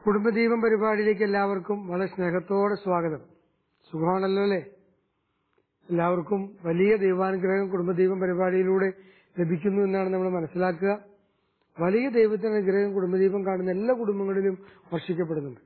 കുടുംബദീപം പരിപാടിയിലേക്ക് എല്ലാവർക്കും വളരെ സ്നേഹത്തോടെ സ്വാഗതം സുഖമാണല്ലോ അല്ലേ എല്ലാവർക്കും വലിയ ദൈവാനുഗ്രഹം കുടുംബദീപം പരിപാടിയിലൂടെ ലഭിക്കുന്നു എന്നാണ് നമ്മൾ മനസ്സിലാക്കുക വലിയ ദൈവത്തിന്റെ അനുഗ്രഹം കുടുംബദീപം കാണുന്ന എല്ലാ കുടുംബങ്ങളിലും വർഷിക്കപ്പെടുന്നുണ്ട്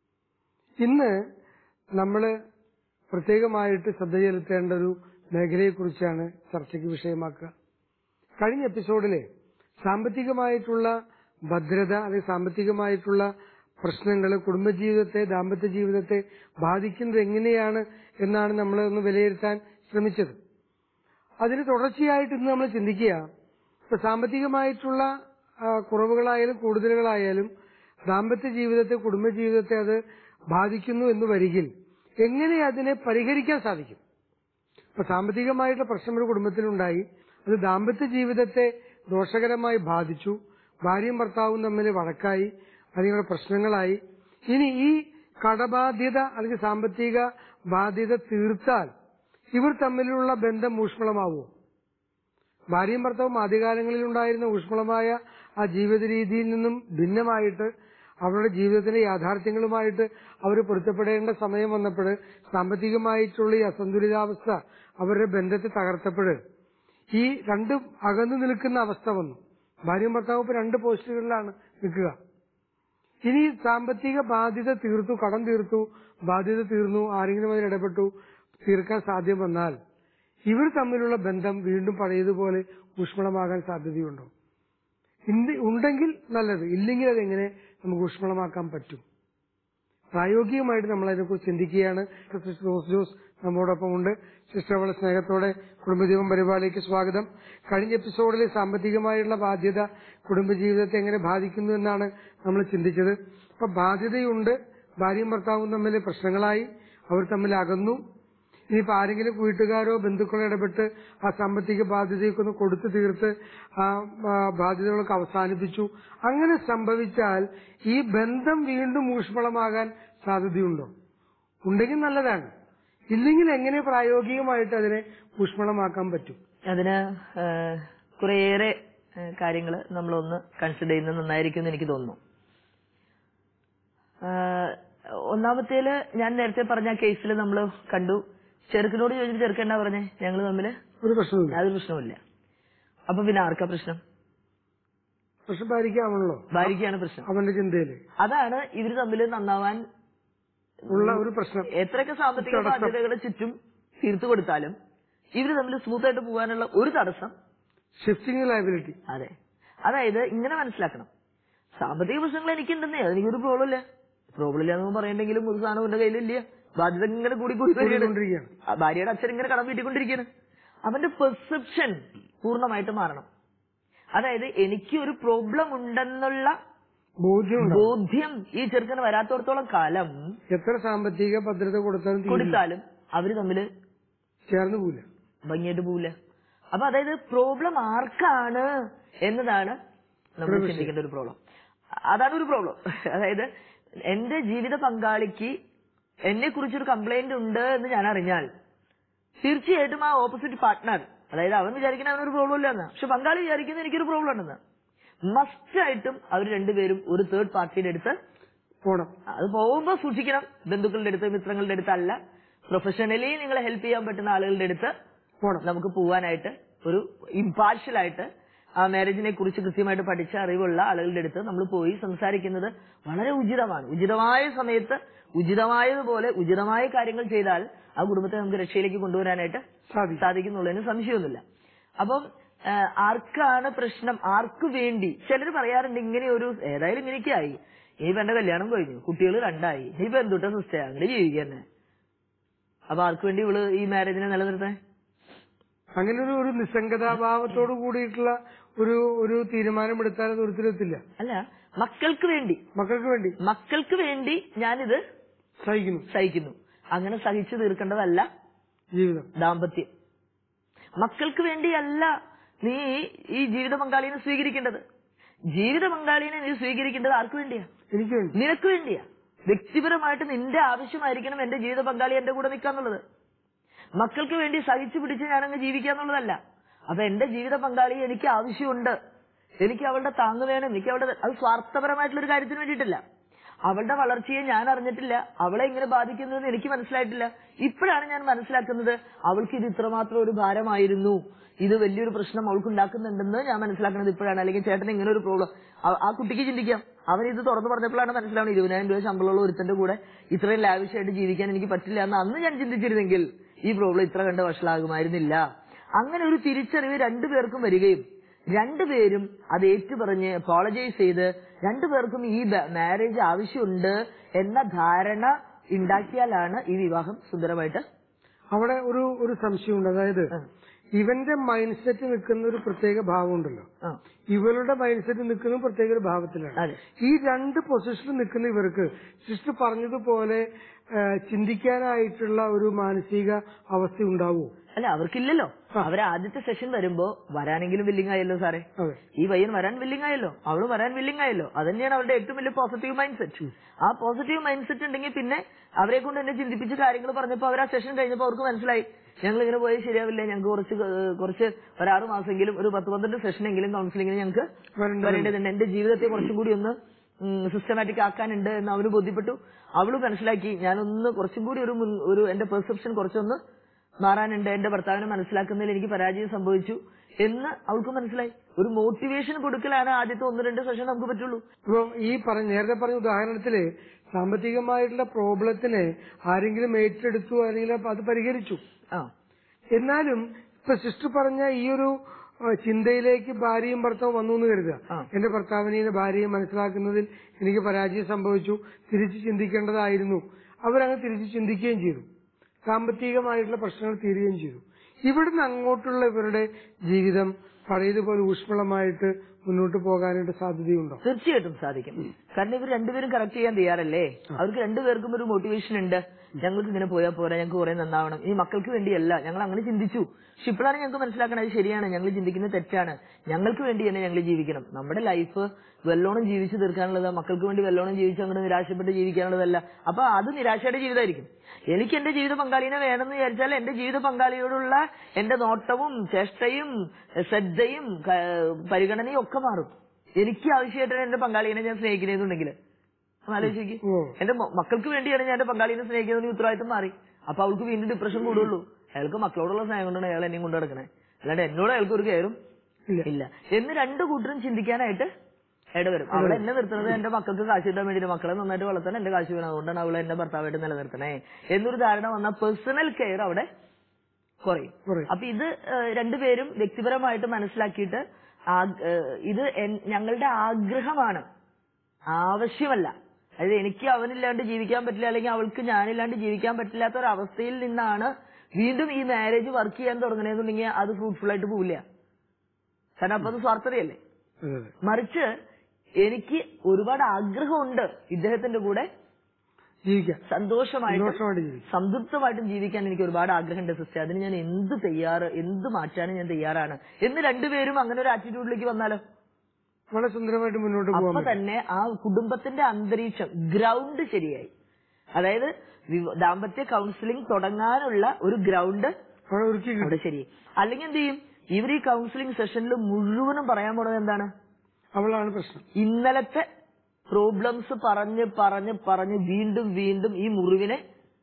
ഇന്ന് നമ്മൾ പ്രത്യേകമായിട്ട് ശ്രദ്ധ ചെലുത്തേണ്ട ഒരു മേഖലയെക്കുറിച്ചാണ് ചർച്ചയ്ക്ക് വിഷയമാക്കുക കഴിഞ്ഞ എപ്പിസോഡിലെ സാമ്പത്തികമായിട്ടുള്ള ഭദ്രത അല്ലെങ്കിൽ സാമ്പത്തികമായിട്ടുള്ള പ്രശ്നങ്ങൾ കുടുംബജീവിതത്തെ ദാമ്പത്യ ജീവിതത്തെ ബാധിക്കുന്നത് എങ്ങനെയാണ് എന്നാണ് നമ്മൾ ഒന്ന് വിലയിരുത്താൻ ശ്രമിച്ചത് അതിന് തുടർച്ചയായിട്ട് ഇന്ന് നമ്മൾ ചിന്തിക്കുക ഇപ്പൊ സാമ്പത്തികമായിട്ടുള്ള ആ, കുറവുകളായാലും കൂടുതലുകളായാലും ദാമ്പത്യ ജീവിതത്തെ കുടുംബജീവിതത്തെ അത് ബാധിക്കുന്നു എന്ന് വരികിൽ എങ്ങനെ അതിനെ പരിഹരിക്കാൻ സാധിക്കും ഇപ്പൊ സാമ്പത്തികമായിട്ടുള്ള പ്രശ്നം ഒരു കുടുംബത്തിലുണ്ടായി അത് ദാമ്പത്യ ജീവിതത്തെ ദോഷകരമായി ബാധിച്ചു ഭാര്യയും ഭർത്താവും തമ്മിൽ വഴക്കായി അതിനുള്ള പ്രശ്നങ്ങളായി ഇനി ഈ കടബാധ്യത അല്ലെങ്കിൽ സാമ്പത്തിക ബാധ്യത തീർത്താൽ ഇവർ തമ്മിലുള്ള ബന്ധം ഊഷ്മളമാവുമോ ഭാര്യയും ഭർത്താവും ആദ്യകാലങ്ങളിൽ ഉണ്ടായിരുന്ന ഊഷ്മളമായ ആ ജീവിത രീതിയിൽ നിന്നും ഭിന്നമായിട്ട് അവരുടെ ജീവിതത്തിന്റെ യാഥാർത്ഥ്യങ്ങളുമായിട്ട് അവർ പൊരുത്തപ്പെടേണ്ട സമയം വന്നപ്പോൾ സാമ്പത്തികമായിട്ടുള്ള ഈ അസന്തുലിതാവസ്ഥ അവരുടെ ബന്ധത്തെ തകർത്തപ്പോൾ ഈ രണ്ടും അകന്നു നിൽക്കുന്ന അവസ്ഥ വന്നു ഭാര്യയും ഭർത്താവും ഇപ്പൊ രണ്ട് പോസ്റ്റുകളിലാണ് നിൽക്കുക ഇനി സാമ്പത്തിക ബാധ്യത തീർത്തു കടം തീർത്തു ബാധ്യത തീർന്നു ആരെങ്കിലും അതിൽ ഇടപെട്ടു തീർക്കാൻ സാധ്യം വന്നാൽ ഇവർ തമ്മിലുള്ള ബന്ധം വീണ്ടും പഴയതുപോലെ ഊഷ്മളമാകാൻ സാധ്യതയുണ്ടോ ഇന്ന് ഉണ്ടെങ്കിൽ നല്ലത് ഇല്ലെങ്കിൽ അതെങ്ങനെ നമുക്ക് ഊഷ്മളമാക്കാൻ പറ്റും പ്രായോഗികമായിട്ട് നമ്മൾ അതിനെക്കുറിച്ച് ചിന്തിക്കുകയാണ് സിസ്റ്റർ ജോസ് ജോസ് നമ്മോടൊപ്പം ഉണ്ട് സിസ്റ്റർ അവളെ സ്നേഹത്തോടെ കുടുംബജീവൻ പരിപാടിയിലേക്ക് സ്വാഗതം കഴിഞ്ഞ എപ്പിസോഡിൽ സാമ്പത്തികമായുള്ള ബാധ്യത കുടുംബജീവിതത്തെ എങ്ങനെ ബാധിക്കുന്നു എന്നാണ് നമ്മൾ ചിന്തിച്ചത് അപ്പൊ ബാധ്യതയുണ്ട് ഭാര്യയും ഭർത്താവും തമ്മിൽ പ്രശ്നങ്ങളായി അവർ തമ്മിൽ അകന്നു ഇനിയിപ്പോ ആരെങ്കിലും വീട്ടുകാരോ ബന്ധുക്കളോ ഇടപെട്ട് ആ സാമ്പത്തിക ബാധ്യതയൊക്കെ ഒന്ന് കൊടുത്തു തീർത്ത് ആ ആ, ബാധ്യതകളൊക്കെ അവസാനിപ്പിച്ചു അങ്ങനെ സംഭവിച്ചാൽ ഈ ബന്ധം വീണ്ടും ഊഷ്മളമാകാൻ സാധ്യതയുണ്ടോ ഉണ്ടെങ്കിൽ നല്ലതാണ് ഇല്ലെങ്കിൽ എങ്ങനെ പ്രായോഗികമായിട്ട് അതിനെ ഊഷ്മളമാക്കാൻ പറ്റും അതിന് ആ, കുറേയേറെ കാര്യങ്ങൾ നമ്മളൊന്ന് കൺസിഡർ ചെയ്യുന്നത് നന്നായിരിക്കും എന്ന് എനിക്ക് തോന്നുന്നു ആ, ഒന്നാമത്തേല് ഞാൻ നേരത്തെ പറഞ്ഞ കേസിൽ നമ്മൾ കണ്ടു ചെറുക്കനോട് ചോദിച്ചിട്ട് ചെറുക്കൻ എന്നാ പറഞ്ഞേ ഞങ്ങൾ തമ്മിൽ ഒരു പ്രശ്നമില്ല യാതൊരു പ്രശ്നവുമില്ല അപ്പൊ പിന്നെ ആർക്കാ പ്രശ്നം പ്രശ്നം ഭാര്യയ്ക്കാണല്ലോ ഭാര്യയ്ക്കാണ് പ്രശ്നം അവന്റെ ചിന്തയില് അതാണ് ഇവര് തമ്മിൽ നന്നാവാൻ ഉള്ള ഒരു പ്രശ്നം എത്രയൊക്കെ സാമ്പത്തിക തടസ്സം. ബാധ്യതകളെ ചുറ്റും തീർത്തു കൊടുത്താലും ഇവര് തമ്മിൽ സ്മൂത്ത് ആയിട്ട് പോകാനുള്ള ഒരു തടസ്സം ഷിഫ്റ്റിംഗ് ലയബിലിറ്റി അതെ അതായത് ഇങ്ങനെ മനസ്സിലാക്കണം സാമ്പത്തിക പ്രശ്നങ്ങൾ എനിക്കുണ്ടെന്നേ അതെനിക്കൊരു പ്രോബ്ലം ഇല്ല പ്രോബ്ലം ഇല്ല എന്ന് പറയണ്ടെങ്കിലും ഒരു സാധനം എന്റെ കയ്യിലില്ല ബാധ്യത ഇങ്ങനെ കൂടി കൂടി വരികയാണ്. കൂടിക്കൊണ്ടിരിക്കുകയാണ് ആ ഭാര്യയുടെ അച്ഛൻ ഇങ്ങനെ കടം വീട്ടിക്കൊണ്ടിരിക്കുകയാണ് അവന്റെ പെർസെപ്ഷൻ പൂർണ്ണമായിട്ട് മാറണം അതായത് എനിക്ക് ഒരു പ്രോബ്ലം ഉണ്ടെന്നുള്ള ബോധ്യമുണ്ടോ ബോധ്യം ഈ ചെറുക്കന് വരാത്തോടത്തോളം കാലം എത്ര സാമ്പത്തിക ഭദ്രത കൊടുത്താലും തീരില്ല. കൊടുത്താലും അവര് തമ്മില് ചേർന്ന് പോവില്ല ഭംഗിയായിട്ട് പോവില്ല അപ്പൊ അതായത് പ്രോബ്ലം ആർക്കാണ് എന്നതാണ് നമ്മൾ ഒരു വിഷയം. ചിന്തിക്കേണ്ട ഒരു പ്രോബ്ലം അതാണ് ഒരു പ്രോബ്ലം അതായത് എന്റെ ജീവിത പങ്കാളിക്ക് എന്നെ കുറിച്ചൊരു കംപ്ലൈന്റ് ഉണ്ട് എന്ന് ഞാൻ അറിഞ്ഞാൽ തീർച്ചയായിട്ടും ആ ഓപ്പോസിറ്റ് പാർട്ട്ണർ അതായത് അവൻ വിചാരിക്കുന്ന അവനൊരു പ്രോബ്ലം ഇല്ലെന്ന് പക്ഷെ പങ്കാളി വിചാരിക്കുന്ന എനിക്കൊരു പ്രോബ്ലം ഉണ്ടെന്ന് മസ്റ്റായിട്ടും അവർ രണ്ടുപേരും ഒരു തേർഡ് പാർട്ടിയുടെ അടുത്ത് പോണം അത് പോകുമ്പോ സൂക്ഷിക്കണം ബന്ധുക്കളുടെ അടുത്ത് മിത്രങ്ങളുടെ അടുത്തല്ല പ്രൊഫഷണലി നിങ്ങളെ ഹെൽപ്പ് ചെയ്യാൻ പറ്റുന്ന ആളുകളുടെ അടുത്ത് പോണം നമുക്ക് പോവാനായിട്ട് ഒരു ഇമ്പാർഷ്യൽ ആയിട്ട് ആ മാരേജിനെ കുറിച്ച് കൃത്യമായിട്ട് പഠിച്ച അറിവുള്ള ആളുകളുടെ അടുത്ത് നമ്മൾ പോയി സംസാരിക്കുന്നത് വളരെ ഉചിതമാണ് ഉചിതമായ സമയത്ത് ഉചിതമായതുപോലെ ഉചിതമായ കാര്യങ്ങൾ ചെയ്താൽ ആ കുടുംബത്തെ നമുക്ക് രക്ഷയിലേക്ക് കൊണ്ടുവരാനായിട്ട് സാധിക്കും സാധിക്കുന്നുള്ളതിന് സംശയമൊന്നുമില്ല അപ്പം ആ, ആർക്കാണ് പ്രശ്നം ആർക്കു വേണ്ടി ചിലർ പറയാറുണ്ട് ഇങ്ങനെ ഒരു ഏതായാലും ഇങ്ങനെയൊക്കെ ആയി ഇനിയിപ്പോ എന്റെ കല്യാണം കഴിഞ്ഞു കുട്ടികൾ രണ്ടായി ഇനിയിപ്പോ എന്തുട്ടാ സിസ്റ്റർ അങ്ങനെ ജീവിക്കുക തന്നെ അപ്പൊ ആർക്ക് വേണ്ടി ഇവള് ഈ മാരേജിനെ നിലനിർത്താൻ അങ്ങനെ ഒരു ഒരു നിസ്സംഗതാഭാവത്തോട് കൂടിയിട്ടുള്ള ഒരു ഒരു തീരുമാനമെടുത്താൽ അത് ഒരിക്കലെത്തില്ല അല്ല മക്കൾക്ക് വേണ്ടി മക്കൾക്ക് വേണ്ടി മക്കൾക്ക് വേണ്ടി ഞാനിത് സഹിക്കുന്നു സഹിക്കുന്നു അങ്ങനെ സഹിച്ചു തീർക്കേണ്ടതല്ല ജീവിതം ദാമ്പത്യം മക്കൾക്ക് വേണ്ടിയല്ല നീ ഈ ജീവിത പങ്കാളിനെ സ്വീകരിക്കേണ്ടത് ജീവിത പങ്കാളിനെ നീ സ്വീകരിക്കേണ്ടത് ആർക്ക് വേണ്ടിയാ എനിക്ക് വേണ്ടി നിനക്ക് വേണ്ടിയാ വ്യക്തിപരമായിട്ട് നിന്റെ ആവശ്യമായിരിക്കണം എന്റെ ജീവിത പങ്കാളി എന്റെ കൂടെ നിൽക്കാന്നുള്ളത് മക്കൾക്ക് വേണ്ടി സഹിച്ചു പിടിച്ച് ഞാനങ്ങ് ജീവിക്കാന്നുള്ളതല്ല അപ്പൊ എന്റെ ജീവിത പങ്കാളി എനിക്ക് ആവശ്യമുണ്ട് എനിക്ക് അവളുടെ താങ്ങ് വേണം എനിക്ക് അവളുടെ അത് സ്വാർത്ഥപരമായിട്ടുള്ള ഒരു കാര്യത്തിന് വേണ്ടിയിട്ടല്ല അവളുടെ വളർച്ചയെ ഞാൻ അറിഞ്ഞിട്ടില്ല അവളെ എങ്ങനെ ബാധിക്കുന്നതെന്ന് എനിക്ക് മനസ്സിലായിട്ടില്ല ഇപ്പോഴാണ് ഞാൻ മനസ്സിലാക്കുന്നത് അവൾക്ക് ഇത് ഇത്രമാത്രം ഒരു ഭാരമായിരുന്നു ഇത് വലിയൊരു പ്രശ്നം അവൾക്ക് ഉണ്ടാക്കുന്നുണ്ടെന്ന് ഞാൻ മനസ്സിലാക്കുന്നത് ഇപ്പോഴാണ് അല്ലെങ്കിൽ ചേട്ടൻ ഇങ്ങനെ ഒരു പ്രോബ്ലം ആ കുട്ടിക്ക് ചിന്തിക്കാം അവൻ ഇത് തുറന്നു പറഞ്ഞപ്പോഴാണ് മനസ്സിലാവുന്നത് ഇരുപതിനായിരം രൂപ ശമ്പളമുള്ള ഒരുത്തന്റെ കൂടെ ഇത്രയും ലാവിഷായിട്ട് ജീവിക്കാൻ എനിക്ക് പറ്റില്ല എന്ന് അന്ന് ഞാൻ ചിന്തിച്ചിരുന്നെങ്കിൽ ഈ പ്രോബ്ലം ഇത്ര കണ്ട് വഷളാകുമായിരുന്നില്ല അങ്ങനെ ഒരു തിരിച്ചറിവ് രണ്ടുപേർക്കും വരികയും രണ്ടുപേരും അത് ഏറ്റുപറഞ്ഞ് അപ്പോളജൈസ് ചെയ്ത് രണ്ടുപേർക്കും ഈ മാരേജ് ആവശ്യമുണ്ട് എന്ന ധാരണ ഉണ്ടാക്കിയാലാണ് ഈ വിവാഹം സുന്ദരമായിട്ട് അവിടെ ഒരു ഒരു സംശയമുണ്ട് അതായത് ആ. ഇവന്റെ മൈൻഡ് സെറ്റ് നിൽക്കുന്ന ഒരു പ്രത്യേക ഭാവമുണ്ടല്ലോ ആ, ഇവളുടെ മൈൻഡ് സെറ്റ് നിൽക്കുന്ന പ്രത്യേക ഒരു ഭാവത്തിലാണ് അതെ ഈ രണ്ട് പൊസിഷനിൽ നിൽക്കുന്ന ഇവർക്ക് സിസ്റ്റർ പറഞ്ഞതുപോലെ ആ, ചിന്തിക്കാനായിട്ടുള്ള ഒരു മാനസിക അവസ്ഥ ഉണ്ടാവുമോ അല്ല അവർക്കില്ലല്ലോ അവർ ആദ്യത്തെ സെഷൻ വരുമ്പോ വരാനെങ്കിലും വില്ലിംഗ് ആയല്ലോ സാറേ അതെ ഈ പയ്യൻ വരാൻ വില്ലിംഗ് ആയല്ലോ അവള് വരാൻ വില്ലിംഗ് ആയല്ലോ അത് തന്നെയാണ് അവരുടെ ഏറ്റവും വലിയ പോസിറ്റീവ് മൈൻഡ് സെറ്റ് ആ പോസിറ്റീവ് മൈൻഡ് സെറ്റ് ഉണ്ടെങ്കിൽ പിന്നെ അവരെ കൊണ്ട് എന്നെ ചിന്തിപ്പിച്ച് കാര്യങ്ങൾ പറഞ്ഞപ്പോ അവർ ആ സെഷൻ കഴിഞ്ഞപ്പോ അവർക്ക് മനസ്സിലായി ഞങ്ങൾ ഇങ്ങനെ പോയാൽ ശരിയാവില്ല ഞങ്ങൾക്ക് കുറച്ച് ഏഹ്, കുറച്ച് ഒരാറ് മാസമെങ്കിലും ഒരു പത്ത് പന്ത്രണ്ട് സെഷനെങ്കിലും കൗൺസിലിങ്ങിന് ഞങ്ങൾക്ക് വരേണ്ടതുണ്ട്. വരേണ്ടതുണ്ട് എന്റെ ജീവിതത്തെ കുറച്ചും കൂടി ഒന്ന് സിസ്റ്റമാറ്റിക് ആക്കാനുണ്ട് എന്ന് അവന് ബോധ്യപ്പെട്ടു അവള് മനസ്സിലാക്കി ഞാനൊന്ന് കുറച്ചും കൂടി ഒരു മുൻ- ഒരു എന്റെ പെർസെപ്ഷൻ കുറച്ചൊന്ന് മാറാനുണ്ട് എന്റെ ഭർത്താവിനെ മനസ്സിലാക്കുന്നതിൽ എനിക്ക് പരാജയം സംഭവിച്ചു എന്ന് അവൾക്ക് മനസ്സിലായി ഒരു മോട്ടിവേഷൻ കൊടുക്കലാണ് ആദ്യത്തെ ഒന്ന് രണ്ട് സെഷൻ നമുക്ക് പറ്റുള്ളൂ ഇപ്പൊ ഈ പറഞ്ഞ നേരത്തെ പറഞ്ഞ ഉദാഹരണത്തില് സാമ്പത്തികമായിട്ടുള്ള പ്രോബ്ലത്തിനെ ആരെങ്കിലും ഏറ്റെടുത്തു അല്ലെങ്കിൽ അപ്പൊ അത് പരിഹരിച്ചു ആ എന്നാലും ഇപ്പൊ സിസ്റ്റർ പറഞ്ഞ ഈ ഒരു ആ, ചിന്തയിലേക്ക് ഭാര്യയും ഭർത്താവും വന്നു എന്ന് കരുതുക ആ. എന്റെ ഭർത്താവിനെ ഭാര്യയെ മനസ്സിലാക്കുന്നതിൽ എനിക്ക് പരാജയം സംഭവിച്ചു തിരിച്ചു ചിന്തിക്കേണ്ടതായിരുന്നു അവരങ്ങ് തിരിച്ചു ചിന്തിക്കുകയും ചെയ്തു സാമ്പത്തികമായിട്ടുള്ള പ്രശ്നങ്ങൾ തീരുകയും ചെയ്തു ഇവിടുന്ന് അങ്ങോട്ടുള്ള ഇവരുടെ ജീവിതം പഴയതുപോലെ ഊഷ്മളമായിട്ട് മുന്നോട്ട് പോകാനായിട്ട് സാധ്യതയുണ്ടോ തീർച്ചയായിട്ടും സാധിക്കും കാരണം ഇവർ രണ്ടുപേരും കറക്റ്റ് ചെയ്യാൻ തയ്യാറല്ലേ അവർക്ക് രണ്ടുപേർക്കും ഒരു മോട്ടിവേഷൻ ഉണ്ട് ഞങ്ങൾക്ക് ഇങ്ങനെ പോയാൽ പോരാ ഞങ്ങൾക്ക് കുറെ നന്നാവണം ഈ മക്കൾക്ക് വേണ്ടിയല്ല ഞങ്ങൾ അങ്ങനെ ചിന്തിച്ചു പക്ഷെ ഇപ്പോഴാണ് ഞങ്ങൾക്ക് മനസ്സിലാക്കണത് അത് ശരിയാണ് ഞങ്ങൾ ചിന്തിക്കുന്നത് തെറ്റാണ് ഞങ്ങൾക്ക് വേണ്ടി തന്നെ ഞങ്ങൾ ജീവിക്കണം നമ്മുടെ ലൈഫ് വെല്ലോണം ജീവിച്ചു തീർക്കാനുള്ളത് മക്കൾക്ക് വേണ്ടി വെല്ലോണം ജീവിച്ച് അങ്ങോട്ട് നിരാശപ്പെട്ട് ജീവിക്കാനുള്ളതല്ല അപ്പൊ അത് നിരാശയുടെ ജീവിതമായിരിക്കും എനിക്ക് എന്റെ ജീവിത പങ്കാളിനെ വേണമെന്ന് വിചാരിച്ചാൽ എന്റെ ജീവിത പങ്കാളിയോടുള്ള എന്റെ നോട്ടവും ചേഷ്ടയും ശ്രദ്ധയും ക- പരിഗണനയും ഒക്കെ മാറും എനിക്ക് ആവശ്യമായിട്ടാണ് എന്റെ പങ്കാളിനെ ഞാൻ സ്നേഹിക്കുന്നുണ്ടെങ്കിൽ ആലോചിക്ക് ഓ. എന്റെ മ- മക്കൾക്ക് വേണ്ടിയാണ് ഞാൻ എന്റെ പങ്കാളിനെ സ്നേഹിക്കുന്നത് ഉത്തരവാദിത്തം മാറി അപ്പൊ അവൾക്ക് വീണ്ടും ഡിപ്രഷൻ കൂടുള്ളൂ അയാൾക്ക് മക്കളോടുള്ള സ്നേഹം കൊണ്ടാണ് അയാൾ എന്നെയും കൊണ്ട് നടക്കണേ അല്ലാണ്ട് എന്നോട് അയാൾക്ക് ഒരു കയറും ഇല്ല ഇല്ല എന്ന് രണ്ടു കൂട്ടരും ചിന്തിക്കാനായിട്ട് ഇടവരും അവളെ എന്നെ നിർത്തുന്നത് എന്റെ മക്കൾക്ക് കാശ് കിട്ടാൻ വേണ്ടി മക്കളെ നന്നായിട്ട് വളർത്താൻ എന്റെ കാശ് വേണം അതുകൊണ്ടാണ് അവളെ എന്റെ ഭർത്താവായിട്ട് നിലനിർത്തണേ എന്നൊരു ധാരണ വന്ന പേഴ്സണൽ കെയർ അവിടെ കുറയും കുറയും. അപ്പൊ ഇത് ഏഹ്, രണ്ടുപേരും വ്യക്തിപരമായിട്ട് മനസ്സിലാക്കിയിട്ട് ആ- ഏഹ്, ഇത് എൻ- ഞങ്ങളുടെ ആഗ്രഹമാണ് ആവശ്യമല്ല അതായത് എനിക്ക് അവനില്ലാണ്ട് ജീവിക്കാൻ പറ്റില്ല അല്ലെങ്കിൽ അവൾക്ക് ഞാനില്ലാണ്ട് ജീവിക്കാൻ പറ്റില്ലാത്ത ഒരു അവസ്ഥയിൽ നിന്നാണ് വീണ്ടും ഈ മാരേജ് വർക്ക് ചെയ്യാൻ തുടങ്ങണേന്നുണ്ടെങ്കിൽ അത് ഫ്രൂട്ട്ഫുൾ ആയിട്ട് പോവില്ല കാരണം അപ്പൊ അത് സ്വാർത്ഥതയല്ലേ അതെ അതെ മറിച്ച് എനിക്ക് ഒരുപാട് ആഗ്രഹമുണ്ട് ഇദ്ദേഹത്തിന്റെ കൂടെ ജീവിക്കാം സന്തോഷമായിട്ട് സന്തോഷമായിട്ട് ജീവിക്കാം സംതൃപ്തമായിട്ടും ജീവിക്കാൻ എനിക്ക് ഒരുപാട് ആഗ്രഹമുണ്ട് സിസ്റ്റർ അതിന് ഞാൻ എന്ത് തയ്യാറ് എന്ത് മാറ്റാനും ഞാൻ തയ്യാറാണ് എന്ന് രണ്ടുപേരും അങ്ങനെ ഒരു ആറ്റിറ്റ്യൂഡിലേക്ക് വന്നാലോ വളരെ സുന്ദരമായിട്ട് മുന്നോട്ട് പോകാൻ അപ്പൊ തന്നെ ആ കുടുംബത്തിന്റെ അന്തരീക്ഷം ഗ്രൗണ്ട് ശരിയായി അതായത് വിവ- ദാമ്പത്യ കൗൺസിലിംഗ് തുടങ്ങാനുള്ള ഒരു ഗ്രൗണ്ട് അവിടെ ഒരുക്കി കിട്ടും അവിടെ ശരി അല്ലെങ്കിൽ എന്ത് ചെയ്യും ഇവർ ഈ കൗൺസിലിംഗ് സെഷനിൽ മുഴുവനും പറയാൻ പോണത് എന്താണ് അവളാണ് പ്രശ്നം ഇന്നലത്തെ പ്രോബ്ലംസ് പറഞ്ഞ് പറഞ്ഞ് പറഞ്ഞ് വീണ്ടും വീണ്ടും ഈ മുറിവിനെ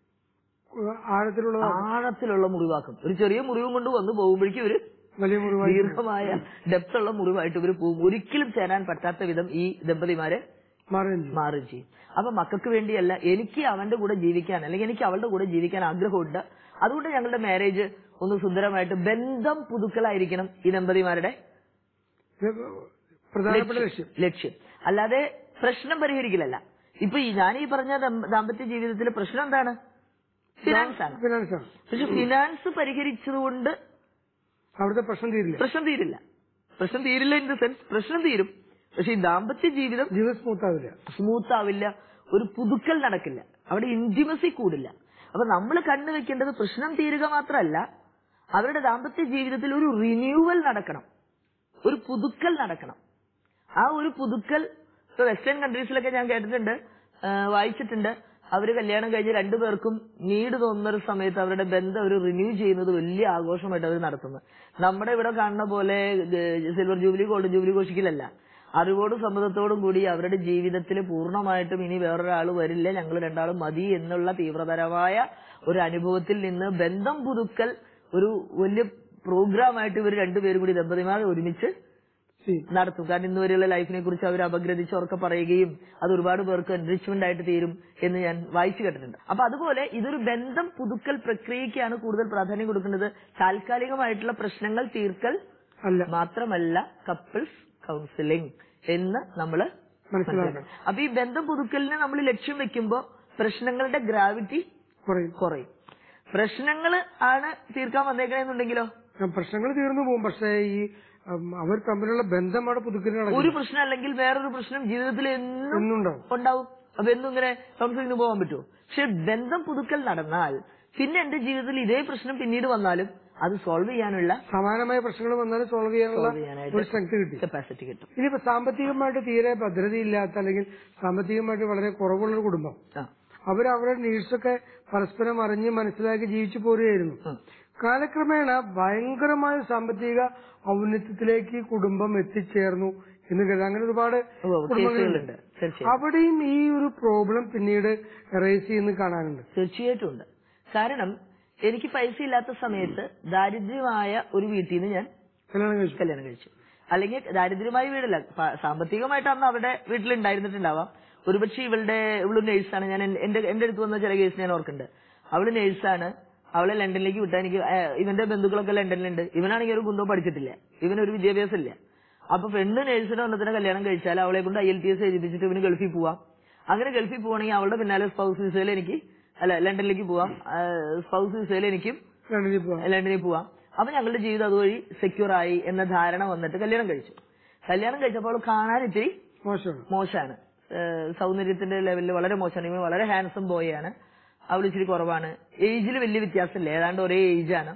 ആഴത്തിലുള്ള ആഴത്തിലുള്ള മുറിവാക്കും ഒരു ചെറിയ മുറിവും കൊണ്ട് വന്ന് പോകുമ്പോഴേക്കും ഒരു വലിയ മുറിവായി ദീർഘമായ ഡെപ്ത് ഉള്ള മുറിവായിട്ട് ഇവർ പോകും ഒരിക്കലും ചേരാൻ പറ്റാത്ത വിധം ഈ ദമ്പതിമാരെ മാറുകയും ചെയ്യും മാറുകയും ചെയ്യും അപ്പൊ മക്കൾക്ക് വേണ്ടിയല്ല എനിക്ക് അവന്റെ കൂടെ ജീവിക്കാൻ അല്ലെങ്കിൽ എനിക്ക് അവളുടെ കൂടെ ജീവിക്കാൻ ആഗ്രഹമുണ്ട് അതുകൊണ്ട് ഞങ്ങളുടെ മാരേജ് ഒന്ന് സുന്ദരമായിട്ട് ബന്ധം പുതുക്കലായിരിക്കണം ഈ ദമ്പതിമാരുടെ ഇത് പ്രധാനപ്പെട്ട ലക്ഷ്യം ലക്ഷ്യം അല്ലാതെ പ്രശ്നം പരിഹരിക്കലല്ല ഇപ്പൊ ഈ ഞാൻ ഈ പറഞ്ഞ ദം- ദാമ്പത്യ ജീവിതത്തിലെ പ്രശ്നം എന്താണ് ഫിനാൻസ് ആണ് ഫിനാൻസ് ആണ് പക്ഷെ ഫിനാൻസ് പരിഹരിച്ചതുകൊണ്ട് അവിടുത്തെ പ്രശ്നം തീരില്ല പ്രശ്നം തീരില്ല പ്രശ്നം തീരില്ല ഇൻ ദ സെൻസ് പ്രശ്നം തീരും പക്ഷെ ഈ ദാമ്പത്യ ജീവിതം ജീവിതം സ്മൂത്ത് ആവില്ല സ്മൂത്ത് ആവില്ല ഒരു പുതുക്കൽ നടക്കില്ല അവിടെ ഇന്റിമസി കൂടില്ല അപ്പൊ നമ്മൾ കണ്ണു വെക്കേണ്ടത് പ്രശ്നം തീരുക മാത്രമല്ല അവരുടെ ദാമ്പത്യ ജീവിതത്തിൽ ഒരു റിന്യൂവൽ നടക്കണം ഒരു പുതുക്കൽ നടക്കണം ആ ഒരു പുതുക്കൽ ഇപ്പൊ വെസ്റ്റേൺ കൺട്രീസിലൊക്കെ ഞാൻ കേട്ടിട്ടുണ്ട് ആ, വായിച്ചിട്ടുണ്ട് അവര് കല്യാണം കഴിഞ്ഞ് രണ്ടുപേർക്കും നീട് തോന്നുന്ന ഒരു സമയത്ത് അവരുടെ ബന്ധം അവർ റിന്യൂ ചെയ്യുന്നത് വലിയ ആഘോഷമായിട്ട് അവർ നടത്തുന്നത് നമ്മുടെ ഇവിടെ കാണുന്ന പോലെ സിൽവർ ജൂബിലി ഗോൾഡൻ ജൂബിലി ഘോഷിക്കലല്ല അറിവോടും സമ്മതത്തോടും കൂടി അവരുടെ ജീവിതത്തിൽ പൂർണ്ണമായിട്ടും ഇനി വേറൊരാൾ വരില്ല ഞങ്ങൾ രണ്ടാളും മതി എന്നുള്ള തീവ്രതരമായ ഒരു അനുഭവത്തിൽ നിന്ന് ബന്ധം പുതുക്കൽ ഒരു വലിയ പ്രോഗ്രാമായിട്ട് ഇവർ രണ്ടുപേരും കൂടി ദമ്പതിമാർ ഒരുമിച്ച് ചെയ്യും. നടത്തും കാരണം ഇന്ന് വരെയുള്ള ലൈഫിനെ കുറിച്ച് അവർ അപഗ്രഥിച്ച് ഉറക്കെ പറയുകയും അത് ഒരുപാട് പേർക്ക് എൻറിച്ച്മെന്റ് ആയിട്ട് തീരും എന്ന് ഞാൻ വായിച്ചു കേട്ടിട്ടുണ്ട് അപ്പൊ അതുപോലെ ഇതൊരു ബന്ധം പുതുക്കൽ പ്രക്രിയയ്ക്കാണ് കൂടുതൽ പ്രാധാന്യം കൊടുക്കുന്നത് താൽക്കാലികമായിട്ടുള്ള പ്രശ്നങ്ങൾ തീർക്കൽ അല്ല മാത്രമല്ല കപ്പിൾസ് കൗൺസിലിംഗ് എന്ന് നമ്മൾ മനസ്സിലാക്കണം അപ്പൊ ഈ ബന്ധം പുതുക്കലിന് നമ്മൾ ലക്ഷ്യം വെക്കുമ്പോൾ പ്രശ്നങ്ങളുടെ ഗ്രാവിറ്റി കുറയും കുറയും പ്രശ്നങ്ങൾ ആണ് തീർക്കാൻ വന്നേക്കണെന്നുണ്ടെങ്കിലോ പ്രശ്നങ്ങൾ തീർന്നു പോകും പക്ഷേ ഈ ഉം, അവർ തമ്മിലുള്ള ബന്ധം അവിടെ പുതുക്കൽ നടക്കും ഒരു പ്രശ്നം അല്ലെങ്കിൽ വേറൊരു പ്രശ്നം ജീവിതത്തിൽ എന്നും എന്നുണ്ടാവും ഉണ്ടാവും അപ്പൊ എന്നും ഇങ്ങനെ കൗൺസിലിംഗിന് പോകാൻ പറ്റുമോ പക്ഷെ ബന്ധം പുതുക്കൽ നടന്നാൽ പിന്നെ എന്റെ ജീവിതത്തിൽ ഇതേ പ്രശ്നം പിന്നീട് വന്നാലും അത് സോൾവ് ചെയ്യാനുള്ള സമാനമായ പ്രശ്നങ്ങൾ വന്നാലും സോൾവ് ചെയ്യാനുള്ള Solve ചെയ്യാനായിട്ട് ഒരു സ്ട്രെങ്ത് കിട്ടി കപ്പാസിറ്റി കിട്ടും ഇനിയിപ്പോ സാമ്പത്തികമായിട്ട് തീരെ ഭദ്രതയില്ലാത്ത അല്ലെങ്കിൽ സാമ്പത്തികമായിട്ട് വളരെ കുറവുള്ള ഒരു കുടുംബം ആ അവർ അവരുടെ നീഡ്സൊക്കെ പരസ്പരം അറിഞ്ഞ് മനസ്സിലാക്കി ജീവിച്ചു പോരുകയായിരുന്നു ഉം. കാലക്രമേണ ഭയങ്കരമായ സാമ്പത്തിക ഔന്നത്യത്തിലേക്ക് ഈ കുടുംബം എത്തിച്ചേർന്നു എന്ന് കരുതാം അങ്ങനെ ഒരുപാട് ഉവ്വ് കുടുംബങ്ങളുണ്ട് കേസുകളുണ്ട് തീർച്ചയായും അവിടെയും ഈ ഒരു പ്രോബ്ലം പിന്നീട് റേസ് ചെയ്യുന്ന കാണാനുണ്ട് തീർച്ചയായിട്ടും ഉണ്ട് കാരണം എനിക്ക് പൈസ ഇല്ലാത്ത സമയത്ത് ദാരിദ്ര്യമായ ഒരു വീട്ടിൽ നിന്ന് ഞാൻ കല്യാണം കഴിച്ചു കല്യാണം കഴിച്ചു അല്ലെങ്കിൽ ദാരിദ്ര്യമായ വീടല്ല പ- സാമ്പത്തികമായിട്ട് അന്ന് അവരുടെ വീട്ടിലുണ്ടായിരുന്നിട്ടുണ്ടാവാം ഒരുപക്ഷെ ഇവളുടെ ഇവള് നേഴ്സാണ് ഞാൻ എൻ- എന്റെ എന്റെ അടുത്ത് വന്ന ചില കേസ് ഞാൻ ഓർക്കുന്നുണ്ട് അവള് നേഴ്സാണ് അവളെ ലണ്ടനിലേക്ക് വിട്ടാൽ എനിക്ക് ആ, ഇവന്റെ ബന്ധുക്കളൊക്കെ ലണ്ടനിലുണ്ട് ഇവനാണെങ്കിൽ ഒരു കുന്തവും പഠിച്ചിട്ടില്ല ഇവനൊരു വിദ്യാഭ്യാസം ഇല്ല അപ്പൊ പെണ്ണ് നേഴ്സിനെ വന്നതിനെ കല്യാണം കഴിച്ചാൽ അവളെ കൊണ്ട് ഐ എൽ ടി എസ് എഴുതിപ്പിച്ചിട്ട് ഇവന് ഗൾഫിൽ പോവാം അങ്ങനെ ഗൾഫിൽ പോവാണെങ്കിൽ അവളുടെ പിന്നാലെ സ്പൗസ് വിസയിൽ എനിക്ക് അല്ല ലണ്ടനിലേക്ക് പോവാം സ്പൗസ് വിസയിൽ എനിക്കും ലണ്ടനിൽ പോവാം ലണ്ടനിൽ പോവാം അപ്പൊ ഞങ്ങളുടെ ജീവിതം അതുവഴി സെക്യൂർ ആയി എന്ന ധാരണ വന്നിട്ട് കല്യാണം കഴിച്ചു കല്യാണം കഴിച്ചപ്പോൾ അവൾ കാണാൻ ഇത്തിരി മോശമാണ് മോശമാണ് ഏഹ് സൗന്ദര്യത്തിന്റെ ലെവലിൽ വളരെ മോശമാണ് ഇവൻ വളരെ ഹാൻസം ബോയ് ആണ് അവൾ ഇച്ചിരി കുറവാണ് ഏജിൽ വലിയ വ്യത്യാസമില്ല ഏതാണ്ട് ഒരേ ഏജാണ്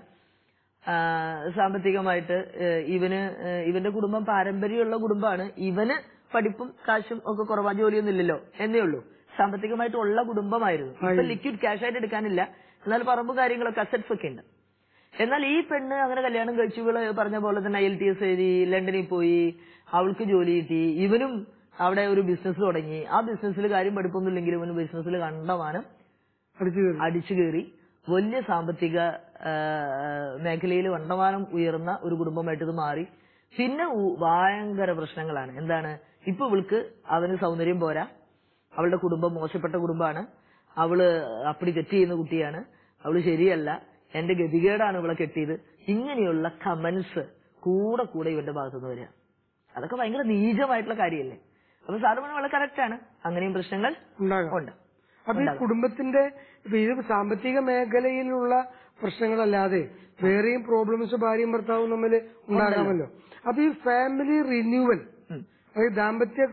സാമ്പത്തികമായിട്ട് ഏഹ് ഇവന് ഏഹ് ഇവന്റെ കുടുംബം പാരമ്പര്യമുള്ള കുടുംബമാണ് ഇവന് പഠിപ്പും കാശും ഒക്കെ കുറവാ ജോലിയൊന്നും ഇല്ലല്ലോ എന്നേ ഉള്ളൂ സാമ്പത്തികമായിട്ട് ഉള്ള കുടുംബമായിരുന്നു ഇപ്പൊ ലിക്വിഡ് ക്യാഷ് ആയിട്ട് എടുക്കാനില്ല എന്നാൽ പറമ്പും കാര്യങ്ങളൊക്കെ അസറ്റ്സ് ഒക്കെ ഉണ്ട് എന്നാൽ ഈ പെണ്ണ് അങ്ങനെ കല്യാണം കഴിച്ചു ഇവള് പറഞ്ഞ പോലെ തന്നെ ഐ എൽ ടി എസ് എഴുതി ലണ്ടനിൽ പോയി അവൾക്ക് ജോലി കിട്ടി ഇവനും അവിടെ ഒരു ബിസിനസ് തുടങ്ങി ആ ബിസിനസ്സിൽ കാര്യം പഠിപ്പൊന്നുമില്ലെങ്കിലും ഇവന് ബിസിനസ്സിൽ കണ്ടമാനം അടിച്ചു കയറി അടിച്ചു കയറി വലിയ സാമ്പത്തിക മേഖലയിൽ കണ്ടമാനം ഉയർന്ന ഒരു കുടുംബമായിട്ട് ഇത് മാറി പിന്നെ ഉ- ഭയങ്കര പ്രശ്നങ്ങളാണ് എന്താണ് ഇപ്പൊ ഇവൾക്ക് അവന് സൗന്ദര്യം പോരാ അവളുടെ കുടുംബം മോശപ്പെട്ട കുടുംബമാണ് അവള് അപ്പടി തെറ്റ് ചെയ്യുന്ന കുട്ടിയാണ് അവള് ശരിയല്ല എന്റെ ഗതികേടാണ് ഇവളെ കെട്ടിയത് ഇങ്ങനെയുള്ള കമന്റ്സ് കൂടെ കൂടെ ഇവന്റെ ഭാഗത്തുനിന്ന് വരിക അതൊക്കെ ഭയങ്കര നീചമായിട്ടുള്ള കാര്യമല്ലേ അപ്പൊ സാറ് പറഞ്ഞ വളരെ കറക്റ്റ് ആണ് അങ്ങനെയും പ്രശ്നങ്ങൾ ഉണ്ടാകാം ഉണ്ട് അപ്പൊ ഈ കുടുംബത്തിന്റെ ഇപ്പൊ ഇത് സാമ്പത്തിക മേഖലയിലുള്ള പ്രശ്നങ്ങളല്ലാതെ വേറെയും പ്രോബ്ലംസ് ഭാര്യയും ഭർത്താവും തമ്മിൽ ഉണ്ടാകാമല്ലോ അപ്പൊ ഈ ഫാമിലി റിന്യൂവൽ ഉം. അതായത് ദാമ്പത്യ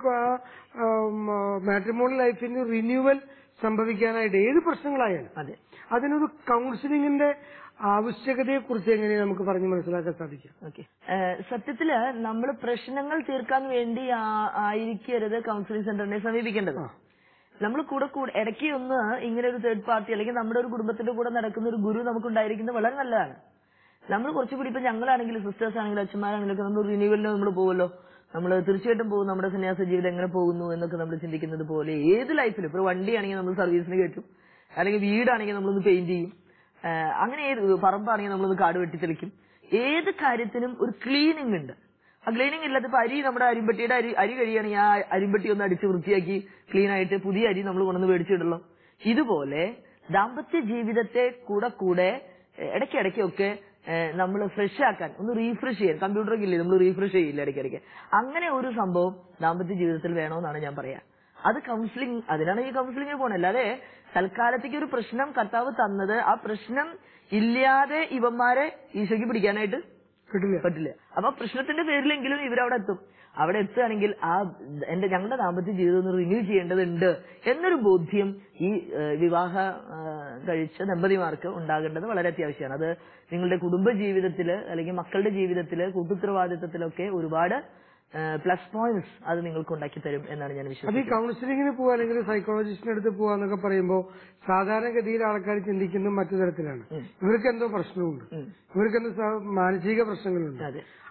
മാട്രിമോണൽ ലൈഫിന് റിന്യൂവൽ സംഭവിക്കാനായിട്ട് ഏത് പ്രശ്നങ്ങളായാലും അതെ അതിനൊരു കൗൺസിലിംഗിന്റെ ആവശ്യകതയെ കുറിച്ച് എങ്ങനെയാണ് നമുക്ക് പറഞ്ഞു മനസ്സിലാക്കാൻ സാധിക്കുക ഓക്കെ സത്യത്തില് നമ്മൾ പ്രശ്നങ്ങൾ തീർക്കാൻ വേണ്ടി ആ- ആയിരിക്കരുത് കൗൺസിലിംഗ് സെന്ററിനെ സമീപിക്കേണ്ടത് നമ്മൾ കൂടെ കൂടെ ഇടയ്ക്ക് ഒന്ന് ഇങ്ങനെ ഒരു തേർഡ് പാർട്ടി അല്ലെങ്കിൽ നമ്മുടെ ഒരു കുടുംബത്തിന്റെ കൂടെ നടക്കുന്ന ഒരു ഗുരു നമുക്ക് ഉണ്ടായിരിക്കുന്നത് വളരെ നല്ലതാണ് നമ്മൾ കുറച്ചുകൂടി ഇപ്പൊ ഞങ്ങളാണെങ്കിലും സിസ്റ്റേഴ്സ് ആണെങ്കിലും അച്ഛന്മാരാണെങ്കിലും ഒക്കെ നമ്മൾ റിന്യൂവലിന് നമ്മൾ പോകുമല്ലോ നമ്മൾ തീർച്ചയായിട്ടും പോകും നമ്മുടെ സന്യാസ ജീവിതം എങ്ങനെ പോകുന്നു എന്നൊക്കെ നമ്മൾ ചിന്തിക്കുന്നത് പോലെ ഏത് ലൈഫിലും ഇപ്പൊ വണ്ടിയാണെങ്കിൽ നമ്മൾ സർവീസിന് കയറ്റും അല്ലെങ്കിൽ വീടാണെങ്കിൽ നമ്മളൊന്ന് പെയിന്റ് ചെയ്യും ആ, അങ്ങനെ ഏത് പറമ്പാണെങ്കിൽ നമ്മളൊന്ന് കാട് വെട്ടിത്തെളിക്കും ഏത് കാര്യത്തിനും ഒരു ക്ലീനിങ് ഉണ്ട് ആ ക്ലീനിങ് ഇല്ലാത്ത ഇപ്പൊ അരി നമ്മുടെ അരിമ്പട്ടിയുടെ അരി അരി കഴിയുകയാണെങ്കിൽ ആ അരിമ്പട്ടി ഒന്ന് അടിച്ച് വൃത്തിയാക്കി ക്ലീൻ ആയിട്ട് പുതിയ അരി നമ്മൾ കൊണ്ടുവന്ന് മേടിച്ചിടല്ലോ ഇതുപോലെ ദാമ്പത്യ ജീവിതത്തെ കൂടെ കൂടെ എ- ഇടയ്ക്കിടയ്ക്കൊക്കെ നമ്മൾ ഫ്രഷ് ആക്കാൻ ഒന്ന് റീഫ്രഷ് ചെയ്യാൻ കമ്പ്യൂട്ടറൊക്കെ ഇല്ലേ നമ്മൾ റീഫ്രഷ് ചെയ്യില്ല ഇടയ്ക്കിടയ്ക്ക് അങ്ങനെ ഒരു സംഭവം ദാമ്പത്യ ജീവിതത്തിൽ വേണമെന്നാണ് ഞാൻ പറയാ അത് കൗൺസിലിംഗ് അതിനാണ് ഈ കൗൺസിലിംഗ് പോണത് അല്ലാതെ തൽക്കാലത്തേക്ക് ഒരു പ്രശ്നം കർത്താവ് തന്നത് ആ പ്രശ്നം ഇല്ലാതെ ഇവന്മാരെ ഈശോയ്ക്ക് പിടിക്കാനായിട്ട് കിട്ടില്ല പറ്റില്ല അപ്പൊ പ്രശ്നത്തിന്റെ പേരിലെങ്കിലും ഇവരവിടെ എത്തും അവിടെ എത്തുകയാണെങ്കിൽ ആ എന്റെ ഞങ്ങളുടെ ദാമ്പത്യ ജീവിതം ഒന്ന് റിന്യൂ ചെയ്യേണ്ടതുണ്ട് എന്നൊരു ബോധ്യം ഈ ഏഹ്, വിവാഹ ഏഹ്, കഴിച്ച ദമ്പതിമാർക്ക് ഉണ്ടാകേണ്ടത് വളരെ അത്യാവശ്യമാണ് അത് നിങ്ങളുടെ കുടുംബ ജീവിതത്തില് അല്ലെങ്കിൽ മക്കളുടെ ജീവിതത്തില് കൂട്ടുത്തരവാദിത്വത്തിലൊക്കെ ഒരുപാട് പ്ലസ് പോയിന്റ്സ് അത് നിങ്ങൾക്ക് ഉണ്ടാക്കി തരും എന്നാണ് ഞാൻ അത് ഈ വിശ്വസിക്കുന്നത് കൗൺസിലിങ്ങിന് പോവാ അല്ലെങ്കിൽ സൈക്കോളജിസ്റ്റിന്റെ അടുത്ത് പോവാന്നൊക്കെ പറയുമ്പോൾ സാധാരണഗതിയിൽ ആൾക്കാർ ചിന്തിക്കുന്നത് മറ്റു തരത്തിലാണ് ഉം. ഇവർക്ക് എന്തോ പ്രശ്നമുണ്ട് ഉം. ഇവർക്ക് എന്തോ സ- മാനസിക പ്രശ്നങ്ങളുണ്ട് അതെ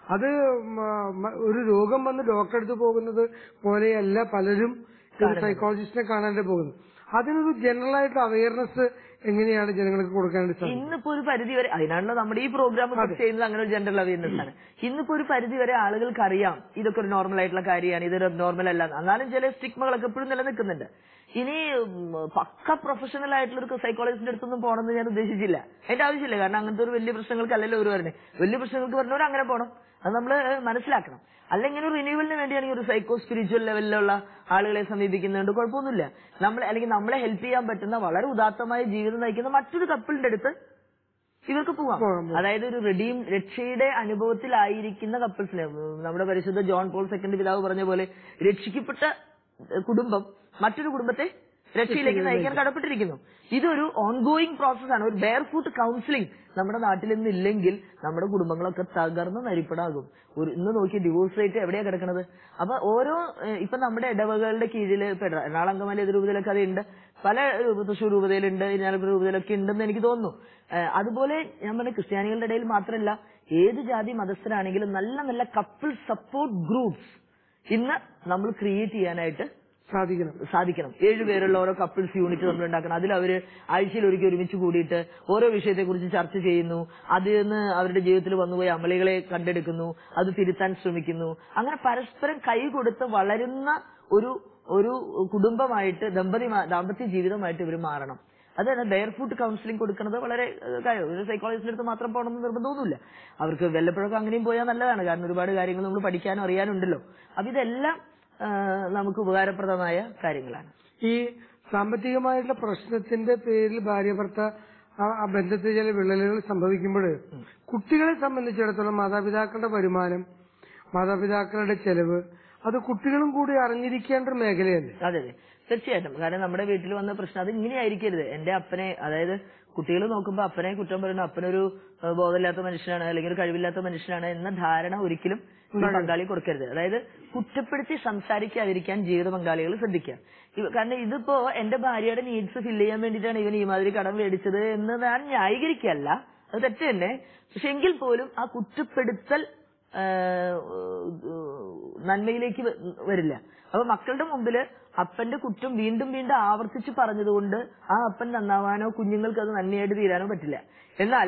അത് മ- മ- ഒരു രോഗം വന്ന് ഡോക്ടറെ അടുത്ത് പോകുന്നത് പോലെയല്ല പലരും ഒരു സൈക്കോളജിസ്റ്റിനെ കാണാനായിട്ട് പോകുന്നത് അതിനൊരു ജനറൽ ആയിട്ട് അവയർനെസ് എങ്ങനെയാണ് ജനങ്ങൾക്ക് കൊടുക്കാനായിട്ട് സാധിക്കും ഇന്നിപ്പോ ഒരു പരിധി വരെ അതിനാണല്ലോ നമ്മുടെ ഈ പ്രോഗ്രാം ഒക്കെ ചെയ്യുന്നത് അങ്ങനെ ഒരു ജനറൽ അവയർനെസ് ആണ് ഇന്നിപ്പോ ഒരു പരിധി വരെ ആളുകൾക്ക് അറിയാം ഇതൊക്കെ ഒരു നോർമൽ ആയിട്ടുള്ള കാര്യമാണ് ഇതൊരു നോർമൽ അല്ല എന്നാലും ചില സ്റ്റിഗ്മകളൊക്കെ എപ്പോഴും നിലനിൽക്കുന്നുണ്ട് ഇനി ഉം, പക്ക പ്രൊഫഷണൽ ആയിട്ടുള്ള ഒരു സൈക്കോളജിസ്റ്റിന്റെ അടുത്തൊന്നും പോകണമെന്ന് ഞാൻ ഉദ്ദേശിച്ചില്ല അതിന്റെ ആവശ്യമില്ല കാരണം അങ്ങനത്തെ ഒരു വലിയ പ്രശ്നങ്ങൾക്കല്ലല്ലോ ഒരു വരുന്നത് വലിയ പ്രശ്നങ്ങൾക്ക് വരുന്നവർ അങ്ങനെ പോകണം അത് നമ്മൾ മനസ്സിലാക്കണം അല്ലെങ്കിൽ ഒരു റിന്യൂവലിന് വേണ്ടിയാണെങ്കിൽ ഒരു സൈക്കോ സ്പിരിച്വൽ ലെവലിലുള്ള ആളുകളെ സമീപിക്കുന്നുണ്ട് കുഴപ്പമൊന്നുമില്ല നമ്മൾ അല്ലെങ്കിൽ നമ്മളെ ഹെൽപ്പ് ചെയ്യാൻ പറ്റുന്ന വളരെ ഉദാത്തമായ ജീവിതം നയിക്കുന്ന മറ്റൊരു കപ്പിളിന്റെ അടുത്ത് ഇവർക്ക് പോവാം പോകാം, പോകാം. അതായത് ഒരു റെഡീം രക്ഷയുടെ അനുഭവത്തിലായിരിക്കുന്ന കപ്പിൾസിനെ നമ്മുടെ പരിശുദ്ധ ജോൺ പോൾ സെക്കൻഡ് പിതാവ് പറഞ്ഞ പോലെ രക്ഷിക്കപ്പെട്ട ഏഹ്, കുടുംബം മറ്റൊരു കുടുംബത്തെ രക്ഷയിലേക്ക് നയിക്കാൻ കടപ്പെട്ടിരിക്കുന്നു ഇതൊരു ഓൺഗോയിങ് പ്രോസസ്സാണ് ഒരു ബെയർ ഫുട്ട് കൗൺസിലിംഗ് നമ്മുടെ നാട്ടിൽ ഇന്ന് ഇല്ലെങ്കിൽ നമ്മുടെ കുടുംബങ്ങളൊക്കെ തകർന്ന് നരിപ്പടാകും ഒരു ഇന്ന് നോക്കി ഡിവോഴ്സ് റേറ്റ് എവിടെയാ കിടക്കുന്നത് അപ്പൊ ഓരോ ഏഹ്, ഇപ്പൊ നമ്മുടെ ഇടവകളുടെ കീഴിൽ ഇപ്പൊ എറണാകുളം അങ്കമാലി എതിരൂപതയിലൊക്കെ അതുണ്ട് പല രൂപ- തൃശ്ശൂർ രൂപതയിലുണ്ട് ഇരിഞ്ഞാലക്കുട രൂപതയിലൊക്കെ ഉണ്ടെന്ന് എനിക്ക് തോന്നുന്നു ഏഹ്, അതുപോലെ ഞാൻ പറഞ്ഞ ക്രിസ്ത്യാനികളുടെ ഇടയിൽ മാത്രമല്ല ഏത് ജാതി മതസ്ഥരാണെങ്കിലും നല്ല നല്ല കപ്പിൾ സപ്പോർട്ട് ഗ്രൂപ്പ്സ് ഇന്ന് നമ്മൾ ക്രിയേറ്റ് ചെയ്യാനായിട്ട് സാധിക്കണം സാധിക്കണം ഏഴുപേരുള്ള ഓരോ കപ്പിൾസ് യൂണിറ്റ് നമ്മൾ ഉണ്ടാക്കണം അതിൽ അവര് ആഴ്ചയിൽ ഒരിക്കൽ ഒരുമിച്ച് കൂടിയിട്ട് ഓരോ വിഷയത്തെ കുറിച്ച് ചർച്ച ചെയ്യുന്നു അതിൽ നിന്ന് അവരുടെ ജീവിതത്തിൽ വന്നുപോയ അമളികളെ കണ്ടെടുക്കുന്നു അത് തിരുത്താൻ ശ്രമിക്കുന്നു അങ്ങനെ പരസ്പരം കൈ കൊടുത്ത് വളരുന്ന ഒരു ഒരു കുടുംബമായിട്ട് ദമ്പതി ദാമ്പത്യ ജീവിതമായിട്ട് ഇവർ മാറണം അതാണ് ബെയർ ഫുഡ് കൗൺസിലിംഗ് കൊടുക്കുന്നത് വളരെ ഏഹ്, കാര്യം. ഒരു സൈക്കോളജിസ്റ്റിന്റെ അടുത്ത് മാത്രം പോകണമെന്ന് നിർബന്ധമൊന്നുമില്ല അവർക്ക് വല്ലപ്പോഴൊക്കെ അങ്ങനെയും പോയാൽ നല്ലതാണ് കാരണം ഒരുപാട് കാര്യങ്ങൾ നമ്മൾ പഠിക്കാനും അറിയാനുണ്ടല്ലോ അപ്പൊ ഇതെല്ലാം ഏഹ്, നമുക്ക് ഉപകാരപ്രദമായ കാര്യങ്ങളാണ് ഈ സാമ്പത്തികമായിട്ടുള്ള പ്രശ്നത്തിന്റെ പേരിൽ ഭാര്യ ഭർത്ത ആ- ആ ബന്ധത്തിൽ ചില വിള്ളലുകൾ സംഭവിക്കുമ്പോൾ കുട്ടികളെ സംബന്ധിച്ചിടത്തോളം മാതാപിതാക്കളുടെ വരുമാനം മാതാപിതാക്കളുടെ ചെലവ് അത് കുട്ടികളും കൂടി അറിഞ്ഞിരിക്കേണ്ട ഒരു മേഖലയല്ലേ അതെ അതെ തീർച്ചയായിട്ടും കാരണം നമ്മുടെ വീട്ടിൽ വന്ന പ്രശ്നം അത് ഇങ്ങനെ ആയിരിക്കരുത് എന്റെ അപ്പനെ അതായത് കുട്ടികൾ നോക്കുമ്പോൾ അപ്പനെ കുറ്റം പറയുന്നു അപ്പനൊരു ഏഹ്, ബോധമില്ലാത്ത മനുഷ്യനാണ് അല്ലെങ്കിൽ ഒരു കഴിവില്ലാത്ത മനുഷ്യനാണ് എന്ന ധാരണ ഒരിക്കലും ഈ പങ്കാളി കൊടുക്കരുത് അതായത് കുറ്റപ്പെടുത്തി സംസാരിക്കാതിരിക്കാൻ ജീവിത പങ്കാളികൾ ശ്രദ്ധിക്കുക ഇവ- കാരണം ഇതിപ്പോ എന്റെ ഭാര്യയുടെ നീഡ്സ് ഫില്ല് ചെയ്യാൻ വേണ്ടിയിട്ടാണ് ഇവൻ ഈ മാതിരി കടം മേടിച്ചത് എന്ന് ഞാൻ ന്യായീകരിക്കല്ല അത് തെറ്റ് തന്നെ പക്ഷെ എങ്കിൽ പോലും ആ കുറ്റപ്പെടുത്തൽ ഏഹ്, നന്മയിലേക്ക് വ- വരില്ല അപ്പൊ മക്കളുടെ മുമ്പില് അപ്പന്റെ കുറ്റം വീണ്ടും വീണ്ടും ആവർത്തിച്ച് പറഞ്ഞതുകൊണ്ട് ആ അപ്പൻ നന്നാവാനോ കുഞ്ഞുങ്ങൾക്ക് അത് നന്മയായിട്ട് തീരാനോ പറ്റില്ല എന്നാൽ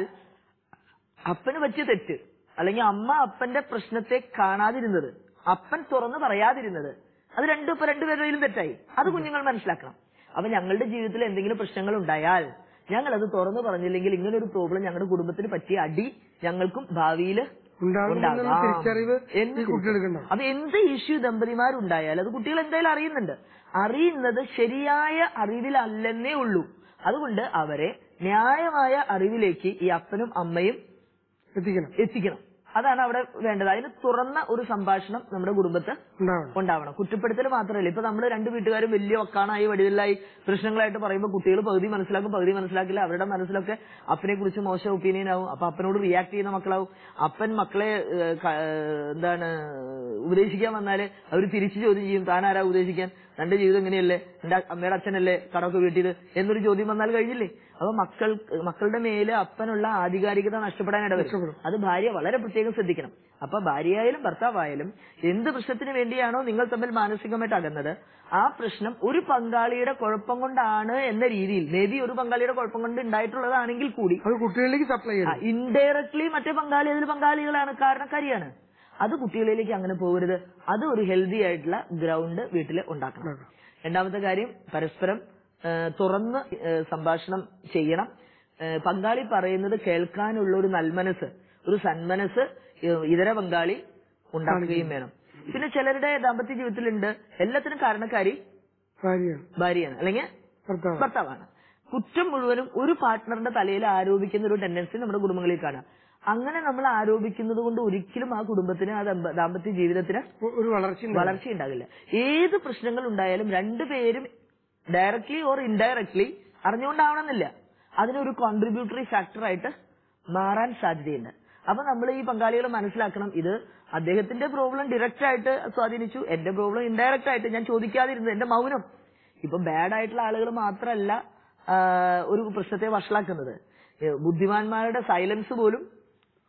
അപ്പന് പറ്റിയ തെറ്റ് അല്ലെങ്കിൽ അമ്മ അപ്പന്റെ പ്രശ്നത്തെ കാണാതിരുന്നത് അപ്പൻ തുറന്നു പറയാതിരുന്നത് അത് രണ്ടും ഇപ്പൊ രണ്ടുപേരുടെയും തെറ്റായി അത് കുഞ്ഞുങ്ങൾ മനസ്സിലാക്കണം അപ്പൊ ഞങ്ങളുടെ ജീവിതത്തിൽ എന്തെങ്കിലും പ്രശ്നങ്ങൾ ഉണ്ടായാൽ ഞങ്ങൾ അത് തുറന്നു പറഞ്ഞില്ലെങ്കിൽ ഇങ്ങനെ ഒരു പ്രോബ്ലം ഞങ്ങളുടെ കുടുംബത്തിന് പറ്റിയ അടി ഞങ്ങൾക്കും ഭാവിയിൽ ഉണ്ടാകുമെന്നുള്ള തിരിച്ചറിവ് ഈ കുട്ടികൾക്കുണ്ടാവും അപ്പൊ എന്ത് ഇഷ്യൂ ദമ്പതിമാരുണ്ടായാൽ അത് കുട്ടികൾ എന്തായാലും അറിയുന്നുണ്ട് അറിയുന്നത് ശരിയായ അറിവിലല്ലെന്നേ ഉള്ളൂ അതുകൊണ്ട് അവരെ ന്യായമായ അറിവിലേക്ക് ഈ അപ്പനും അമ്മയും എത്തിക്കണം എത്തിക്കണം അതാണ് അവിടെ വേണ്ടത് അതിന് തുറന്ന ഒരു സംഭാഷണം നമ്മുടെ കുടുംബത്ത് ഉണ്ടാവണം ഉണ്ടാവണം കുറ്റപ്പെടുത്തൽ മാത്രമല്ല ഇപ്പൊ നമ്മൾ രണ്ട് വീട്ടുകാരും വലിയ വക്കാണായി വടിവില്ലായി പ്രശ്നങ്ങളായിട്ട് പറയുമ്പോൾ കുട്ടികൾ പകുതി മനസ്സിലാക്കും പകുതി മനസ്സിലാക്കില്ല അവരുടെ മനസ്സിലൊക്കെ അപ്പനെ കുറിച്ച് മോശം ഒപ്പീനിയൻ ആവും അപ്പൊ അപ്പനോട് റിയാക്ട് ചെയ്യുന്ന മക്കളാവും അപ്പൻ മക്കളെ ഏഹ്, ക- ഏഹ്, എന്താണ് ഉപദേശിക്കാൻ വന്നാല് അവർ തിരിച്ചു ചോദ്യം ചെയ്യും താൻ ആരാ ഉപദേശിക്കാൻ തന്റെ ജീവിതം എങ്ങനെയല്ലേ എന്റെ അമ്മയുടെ അച്ഛനല്ലേ കടമൊക്കെ വീട്ടിയത് എന്നൊരു ചോദ്യം വന്നാൽ കഴിഞ്ഞില്ലേ അപ്പൊ മക്കൾ മക്കളുടെ മേല് അപ്പനുള്ള ആധികാരികത നഷ്ടപ്പെടാൻ ഇടവരും നഷ്ടപ്പെടും. അത് ഭാര്യ വളരെ പ്രത്യേകം ശ്രദ്ധിക്കണം അപ്പൊ ഭാര്യയായാലും ഭർത്താവായാലും എന്ത് പ്രശ്നത്തിന് വേണ്ടിയാണോ നിങ്ങൾ തമ്മിൽ മാനസികമായിട്ട് അകന്നത് ആ പ്രശ്നം ഒരു പങ്കാളിയുടെ കുഴപ്പം കൊണ്ടാണ് എന്ന രീതിയിൽ മേ ബി ഒരു പങ്കാളിയുടെ കുഴപ്പം കൊണ്ട് ഉണ്ടായിട്ടുള്ളതാണെങ്കിൽ കൂടി അത് കുട്ടികളിലേക്ക് സപ്ലൈ ചെയ്യണം ഇൻഡയറക്ട്ലി മറ്റേ പങ്കാളി അതിൽ പങ്കാളികളാണ് കാരണക്കാരിയാണ് അത് കുട്ടികളിലേക്ക് അങ്ങനെ പോകരുത് അത് ഒരു ഹെൽത്തി ആയിട്ടുള്ള ഗ്രൗണ്ട് വീട്ടിൽ ഉണ്ടാക്കണം രണ്ടാമത്തെ കാര്യം പരസ്പരം ആ, തുറന്ന് ആ, സംഭാഷണം ചെയ്യണം ആ, പങ്കാളി പറയുന്നത് കേൾക്കാനുള്ള ഒരു നൽമനസ് ഒരു സന്മനസ് ആ, ഇതര പങ്കാളി ഉണ്ടാക്കുകയും വേണം പിന്നെ ചിലരുടെ ദാമ്പത്യ ജീവിതത്തിലുണ്ട് എല്ലാത്തിനും കാരണക്കാരി ഭാര്യയാണ് ഭാര്യയാണ് അല്ലെങ്കിൽ ഭർത്താവ് ഭർത്താവാണ് കുറ്റം മുഴുവനും ഒരു പാർട്ട്ണറിന്റെ തലയിൽ ആരോപിക്കുന്ന ഒരു ടെൻഡൻസി നമ്മുടെ കുടുംബങ്ങളിൽ കാണാം അങ്ങനെ നമ്മൾ ആരോപിക്കുന്നത് കൊണ്ട് ഒരിക്കലും ആ കുടുംബത്തിന് ആ ദമ്പ- ദാമ്പത്യ ജീവിതത്തിന് ഒ- ഒരു വളർച്ച ഉണ്ടാവും. വളർച്ച ഉണ്ടാകില്ല ഏത് പ്രശ്നങ്ങൾ ഉണ്ടായാലും രണ്ടുപേരും ഡയറക്ട്ലി ഓർ ഇൻഡയറക്ട്ലി അറിഞ്ഞുകൊണ്ടാവണമെന്നില്ല അതിനൊരു കോൺട്രിബ്യൂട്ടറി ഫാക്ടർ ആയിട്ട് മാറാൻ സാധ്യതയുണ്ട് അപ്പൊ നമ്മൾ ഈ പങ്കാളികൾ മനസ്സിലാക്കണം ഇത് അദ്ദേഹത്തിന്റെ പ്രോബ്ലം ഡയറക്റ്റ് ആയിട്ട് സ്വാധീനിച്ചു എന്റെ പ്രോബ്ലം ഇൻഡയറക്റ്റ് ആയിട്ട് ഞാൻ ചോദിക്കാതിരുന്നത് എന്റെ മൗനം ഇപ്പൊ ബാഡ് ആയിട്ടുള്ള ആളുകൾ മാത്രമല്ല ആ, ഒരു പ്രശ്നത്തെ വഷളാക്കുന്നത് ഏ, ബുദ്ധിമാന്മാരുടെ സൈലൻസ് പോലും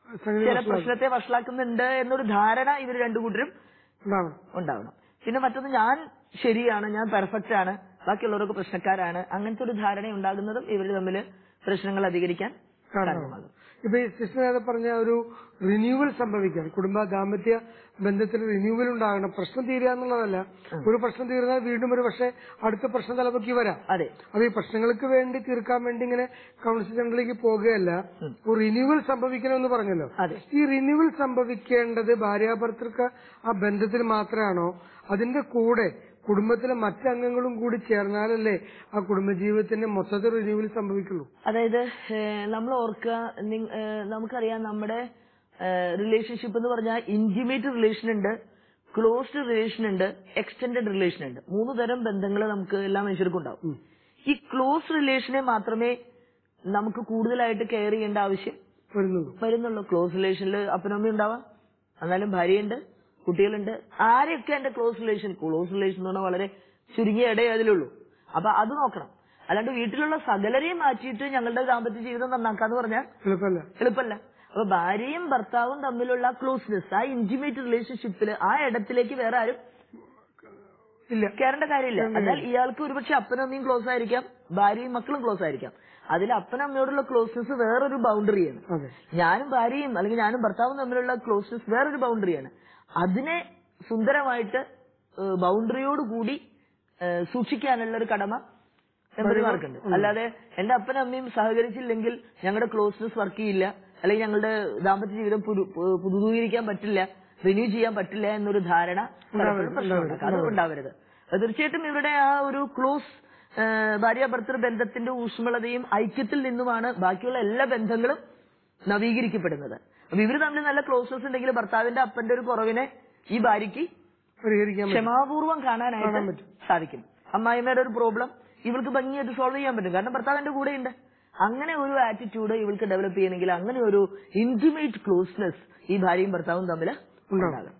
സംഗതി ചില മനസ്സിലാക്കും. പ്രശ്നത്തെ വഷളാക്കുന്നുണ്ട് എന്നൊരു ധാരണ ഇവർ രണ്ടു കൂട്ടരും ഉണ്ടാവണം ഉണ്ടാവണം പിന്നെ മറ്റൊന്ന് ഞാൻ ശരിയാണ് ഞാൻ പെർഫെക്റ്റ് ആണ് ബാക്കിയുള്ളവരൊക്കെ പ്രശ്നക്കാരാണ് അങ്ങനത്തെ ഒരു ധാരണ ഉണ്ടാകുന്നതും ഇവർ തമ്മിൽ പ്രശ്നങ്ങൾ അധികരിക്കാൻ കാരണമാകും ഇപ്പൊ ഈ സിസ്റ്റർ നേരത്തെ പറഞ്ഞ ഒരു റിന്യൂവൽ സംഭവിക്കാൻ കുടുംബ ദാമ്പത്യ ബന്ധത്തിൽ റിന്യൂവൽ ഉണ്ടാകണം പ്രശ്നം തീരുക എന്നുള്ളതല്ല ഒരു പ്രശ്നം തീർന്നാൽ വീണ്ടും ഒരു പക്ഷേ അടുത്ത പ്രശ്നം തലപൊക്കി വരാം അതെ അത് ഈ പ്രശ്നങ്ങൾക്ക് വേണ്ടി തീർക്കാൻ വേണ്ടി ഇങ്ങനെ കൗൺസിൽ സെന്ററിലേക്ക് പോകുകയല്ല ഒരു റിന്യൂവൽ സംഭവിക്കണമെന്ന് പറഞ്ഞല്ലോ അതെ ഈ റിന്യൂവൽ സംഭവിക്കേണ്ടത് ഭാര്യാഭർത്തൃക്ക് ആ ബന്ധത്തിൽ മാത്രമാണോ അതിന്റെ കൂടെ കുടുംബത്തിലെ മറ്റംഗങ്ങളും കൂടി ചേർന്നാലല്ലേ ആ കുടുംബജീവിതത്തിന്റെ മൊത്തത്തിൽ റിന്യൂവൽ സംഭവിക്കുള്ളൂ അതായത് നമ്മൾ ഓർക്കുക നിങ്- ഏഹ് നമുക്കറിയാം നമ്മുടെ റിലേഷൻഷിപ്പ് എന്ന് പറഞ്ഞാൽ ഇന്റിമേറ്റ് റിലേഷൻ ഉണ്ട് ക്ലോസ്ഡ് റിലേഷൻ ഉണ്ട് എക്സ്റ്റെൻഡഡ് റിലേഷൻ ഉണ്ട് മൂന്ന് തരം ബന്ധങ്ങൾ നമുക്ക് എല്ലാ മനുഷ്യർക്കും ഉണ്ടാവും ഈ ക്ലോസ് റിലേഷനെ മാത്രമേ നമുക്ക് കൂടുതലായിട്ട് കെയർ ചെയ്യേണ്ട ആവശ്യം വരുന്നുള്ളൂ വരുന്നുള്ളൂ ക്ലോസ് റിലേഷനിൽ അപ്പനമ്മ ഉണ്ടാവാം എന്നാലും ഭാര്യയുണ്ട് കുട്ടികളുണ്ട് ആരെയൊക്കെ എന്റെ ക്ലോസ് റിലേഷൻ ക്ലോസ് റിലേഷൻ എന്ന് പറഞ്ഞാൽ വളരെ ചുരുങ്ങിയ ഇടയേ അതിലുള്ളൂ അപ്പൊ അത് നോക്കണം അല്ലാണ്ട് വീട്ടിലുള്ള സകലരെയും മാറ്റിയിട്ട് ഞങ്ങളുടെ ദാമ്പത്യ ജീവിതം നന്നാക്കാന്ന് പറഞ്ഞാൽ എളുപ്പമല്ല എളുപ്പമല്ല അപ്പൊ ഭാര്യയും ഭർത്താവും തമ്മിലുള്ള ക്ലോസ്നെസ് ആ ഇന്റിമേറ്റ് റിലേഷൻഷിപ്പിൽ ആ ഇടത്തിലേക്ക് വേറെ ആരും ഇല്ല കയറേണ്ട കാര്യമില്ല എന്നാൽ ഇയാൾക്ക് ഒരുപക്ഷെ അപ്പനും അമ്മയും ക്ലോസ് ആയിരിക്കാം ഭാര്യയും മക്കളും ക്ലോസ് ആയിരിക്കാം അതിൽ അപ്പനമ്മയോടുള്ള ക്ലോസ്നെസ് വേറൊരു ബൗണ്ടറിയാണ് അതെ ഞാനും ഭാര്യയും അല്ലെങ്കിൽ ഞാനും ഭർത്താവും തമ്മിലുള്ള ക്ലോസ്നെസ് വേറൊരു ബൗണ്ടറിയാണ് അതിനെ സുന്ദരമായിട്ട് ബൗണ്ടറിയോട് കൂടി ഏഹ്, സൂക്ഷിക്കാനുള്ള ഒരു കടമ ദമ്പതിമാർക്കുണ്ട് അല്ലാതെ എന്റെ അപ്പനും അമ്മയും സഹകരിച്ചില്ലെങ്കിൽ ഞങ്ങളുടെ ക്ലോസ്നെസ് വർക്ക് ചെയ്യില്ല അല്ലെങ്കിൽ ഞങ്ങളുടെ ദാമ്പത്യ ജീവിതം പുതു- പു- പുതുതീകരിക്കാൻ പറ്റില്ല റിന്യൂ ചെയ്യാൻ പറ്റില്ല എന്നൊരു ധാരണ പലപ്പോഴും പ്രശ്നമുണ്ടാക്കും അത് ഉണ്ടാവരുത് അത് തീർച്ചയായിട്ടും ഇവരുടെ ആ ഒരു ക്ലോസ് ഭാര്യ ഭർത്തൃ ബന്ധത്തിന്റെ ഊഷ്മളതയും ഐക്യത്തിൽ നിന്നുമാണ് ബാക്കിയുള്ള എല്ലാ ബന്ധങ്ങളും നവീകരിക്കപ്പെടുന്നത് അപ്പൊ ഇവര് തമ്മിൽ നല്ല ക്ലോസസ് ഉണ്ടെങ്കിൽ ഭർത്താവിന്റെ അപ്പന്റെ ഒരു കുറവിനെ ഈ ഭാര്യയ്ക്ക് പരിഹരിക്കാൻ പറ്റും ക്ഷമാപൂർവം കാണാനായിട്ട് സാധിക്കും അമ്മായിമ്മയുടെ ഒരു പ്രോബ്ലം ഇവൾക്ക് ഭംഗിയായിട്ട് സോൾവ് ചെയ്യാൻ പറ്റും കാരണം ഭർത്താവ് എന്റെ കൂടെ ഉണ്ട് അങ്ങനെ ഒരു ആറ്റിറ്റ്യൂഡ് ഇവൾക്ക് ഡെവലപ്പ് ചെയ്യണമെങ്കിൽ അങ്ങനെ ഒരു ഇന്റിമേറ്റ് ക്ലോസ്നെസ് ഈ ഭാര്യയും ഭർത്താവും തമ്മിൽ ഉണ്ടാകും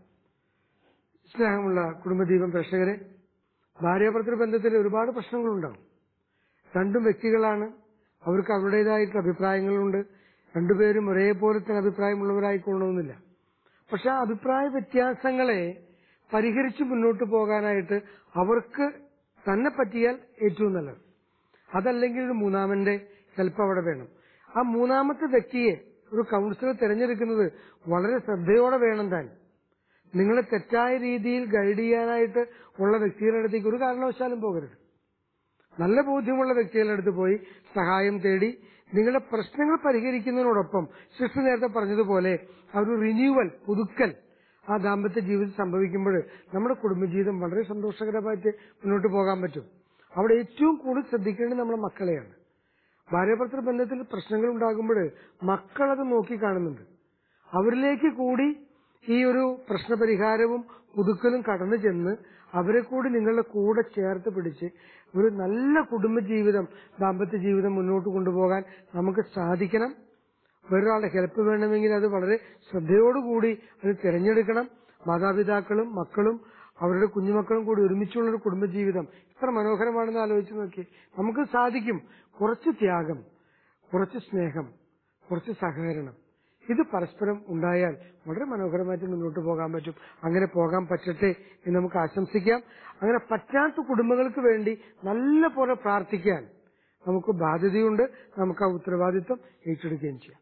സ്നേഹമുള്ള കുടുംബദീപം പ്രേക്ഷകരെ ഭാര്യാഭർത്തൃ ബന്ധത്തിൽ ഒരുപാട് പ്രശ്നങ്ങളുണ്ടാവും രണ്ടും വ്യക്തികളാണ് അവർക്ക് അവരുടേതായിട്ടുള്ള അഭിപ്രായങ്ങളുണ്ട് രണ്ടുപേരും ഒരേപോലെ തന്നെ അഭിപ്രായമുള്ളവരായിക്കൊള്ളണമെന്നില്ല പക്ഷെ ആ അഭിപ്രായ വ്യത്യാസങ്ങളെ പരിഹരിച്ച് മുന്നോട്ട് പോകാനായിട്ട് അവർക്ക് തന്നെ പറ്റിയാൽ ഏറ്റവും നല്ലത് അതല്ലെങ്കിൽ ഒരു മൂന്നാമന്റെ ഹെൽപ്പ് അവിടെ വേണം ആ മൂന്നാമത്തെ വ്യക്തിയെ ഒരു കൗൺസിലർ തിരഞ്ഞെടുക്കുന്നത് വളരെ ശ്രദ്ധയോടെ വേണം താൻ നിങ്ങളെ തെറ്റായ രീതിയിൽ ഗൈഡ് ചെയ്യാനായിട്ട് ഉള്ള വ്യക്തികളുടെ അടുത്തേക്ക് ഒരു കാരണവശാലും പോകരുത് നല്ല ബോധ്യമുള്ള വ്യക്തികളുടെ അടുത്ത് പോയി സഹായം തേടി നിങ്ങളുടെ പ്രശ്നങ്ങൾ പരിഹരിക്കുന്നതിനോടൊപ്പം സിസ്റ്റർ നേരത്തെ പറഞ്ഞതുപോലെ ആ ഒരു റിന്യൂവൽ പുതുക്കൽ ആ ദാമ്പത്യ ജീവിതം സംഭവിക്കുമ്പോൾ നമ്മുടെ കുടുംബജീവിതം വളരെ സന്തോഷകരമായിട്ട് മുന്നോട്ട് പോകാൻ പറ്റും അവിടെ ഏറ്റവും കൂടുതൽ ശ്രദ്ധിക്കേണ്ടത് നമ്മുടെ മക്കളെയാണ് ഭാര്യാഭർത്തൃ ബന്ധത്തിൽ പ്രശ്നങ്ങൾ ഉണ്ടാകുമ്പോൾ മക്കളത് നോക്കി കാണുന്നുണ്ട് അവരിലേക്ക് കൂടി ഈ ഒരു പ്രശ്നപരിഹാരവും പുതുക്കലും കടന്നു ചെന്ന് അവരെ കൂടി നിങ്ങളുടെ കൂടെ ചേർത്ത് പിടിച്ച് ഒരു നല്ല കുടുംബജീവിതം ദാമ്പത്യ ജീവിതം മുന്നോട്ട് കൊണ്ടുപോകാൻ നമുക്ക് സാധിക്കണം വേറൊരാളുടെ ഹെൽപ്പ് വേണമെങ്കിൽ അത് വളരെ ശ്രദ്ധയോടുകൂടി അത് തിരഞ്ഞെടുക്കണം മാതാപിതാക്കളും മക്കളും അവരുടെ കുഞ്ഞുമക്കളും കൂടി ഒരുമിച്ചുള്ള ഒരു കുടുംബജീവിതം എത്ര മനോഹരമാണെന്ന് ആലോചിച്ച് നോക്കി നമുക്ക് സാധിക്കും കുറച്ച് ത്യാഗം കുറച്ച് സ്നേഹം കുറച്ച് സഹകരണം ഇത് പരസ്പരം ഉണ്ടായാൽ വളരെ മനോഹരമായിട്ട് മുന്നോട്ട് പോകാൻ പറ്റും അങ്ങനെ പോകാൻ പറ്റട്ടെ എന്ന് നമുക്ക് ആശംസിക്കാം അങ്ങനെ പറ്റാത്ത കുടുംബങ്ങൾക്ക് വേണ്ടി നല്ല പോലെ പ്രാർത്ഥിക്കാൻ നമുക്ക് ബാധ്യതയുണ്ട് നമുക്ക് ആ ഉത്തരവാദിത്വം ഏറ്റെടുക്കുകയും ചെയ്യാം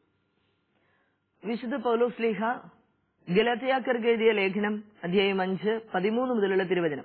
വിശുദ്ധ പൗലോസ് ലീഹ ഗലത്തിയാക്കർക്ക് എഴുതിയ ലേഖനം അധ്യായം അഞ്ച് പതിമൂന്ന് മുതലുള്ള തിരുവചനം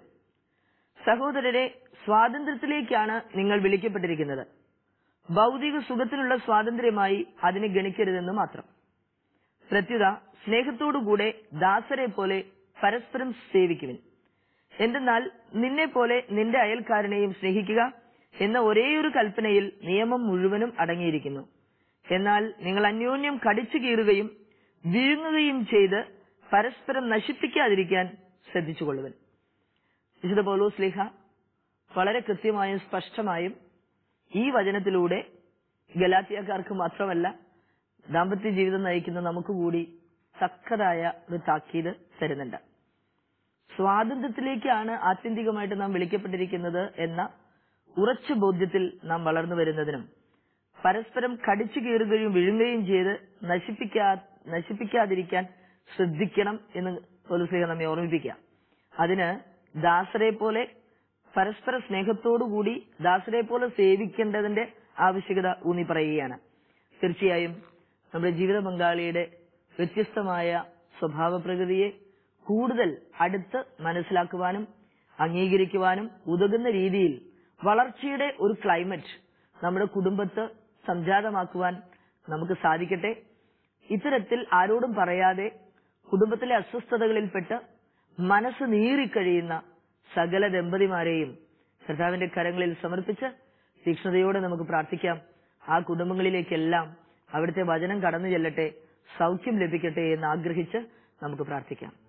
സഹോദരരെ സ്വാതന്ത്ര്യത്തിലേക്കാണ് നിങ്ങൾ വിളിക്കപ്പെട്ടിരിക്കുന്നത് ഭൗതിക സുഖത്തിനുള്ള സ്വാതന്ത്ര്യമായി അതിനെ ഗണിക്കരുതെന്ന് മാത്രം പ്രത്യുത സ്നേഹത്തോടുകൂടെ ദാസരെ പോലെ പരസ്പരം സേവിക്കുവിൻ എന്തെന്നാൽ നിന്നെ പോലെ നിന്റെ അയൽക്കാരനെയും സ്നേഹിക്കുക എന്ന ഒരേയൊരു കൽപ്പനയിൽ നിയമം മുഴുവനും അടങ്ങിയിരിക്കുന്നു എന്നാൽ നിങ്ങൾ അന്യോന്യം കടിച്ചു കീറുകയും വിഴുങ്ങുകയും ചെയ്ത് പരസ്പരം നശിപ്പിക്കാതിരിക്കാൻ ശ്രദ്ധിച്ചുകൊള്ളുവൻ വിശുദ്ധ പൗലോസ് ലേഖ വളരെ കൃത്യമായും സ്പഷ്ടമായും ഈ വചനത്തിലൂടെ ഗലാത്തിയക്കാർക്ക് മാത്രമല്ല ദാമ്പത്യ ജീവിതം നയിക്കുന്ന നമുക്ക് കൂടി തക്കതായ ഒരു താക്കീത് തരുന്നുണ്ട് സ്വാതന്ത്ര്യത്തിലേക്കാണ് ആത്യന്തികമായിട്ട് നാം വിളിക്കപ്പെട്ടിരിക്കുന്നത് എന്ന ഉറച്ച ബോധ്യത്തിൽ നാം വളർന്നു വരുന്നതിനും പരസ്പരം കടിച്ചു കീറുകയും വിഴുങ്ങുകയും ചെയ്ത് നശിപ്പിക്കാ നശിപ്പിക്കാതിരിക്കാൻ ശ്രദ്ധിക്കണം എന്ന് പോലീസുക നമ്മെ ഓർമ്മിപ്പിക്കുക അതിന് ദാസരെ പോലെ പരസ്പര സ്നേഹത്തോടുകൂടി ദാസരെ പോലെ സേവിക്കേണ്ടതിന്റെ ആവശ്യകത ഊന്നി പറയുകയാണ് തീർച്ചയായും നമ്മുടെ ജീവിത പങ്കാളിയുടെ വ്യത്യസ്തമായ സ്വഭാവ പ്രകൃതിയെ കൂടുതൽ അടുത്ത് മനസ്സിലാക്കുവാനും അംഗീകരിക്കുവാനും ഉതകുന്ന രീതിയിൽ വളർച്ചയുടെ ഒരു ക്ലൈമറ്റ് നമ്മുടെ കുടുംബത്ത് സംജാതമാക്കുവാൻ നമുക്ക് സാധിക്കട്ടെ ഇത്തരത്തിൽ ആരോടും പറയാതെ കുടുംബത്തിലെ അസ്വസ്ഥതകളിൽപ്പെട്ട് മനസ്സ് നീറിക്കഴിയുന്ന സകല ദമ്പതിമാരെയും കർത്താവിന്റെ കരങ്ങളിൽ സമർപ്പിച്ച് തീക്ഷ്ണതയോടെ നമുക്ക് പ്രാർത്ഥിക്കാം ആ കുടുംബങ്ങളിലേക്കെല്ലാം അവിടുത്തെ വചനം കടന്നു ചെല്ലട്ടെ സൗഖ്യം ലഭിക്കട്ടെ എന്ന് ആഗ്രഹിച്ച് നമുക്ക് പ്രാർത്ഥിക്കാം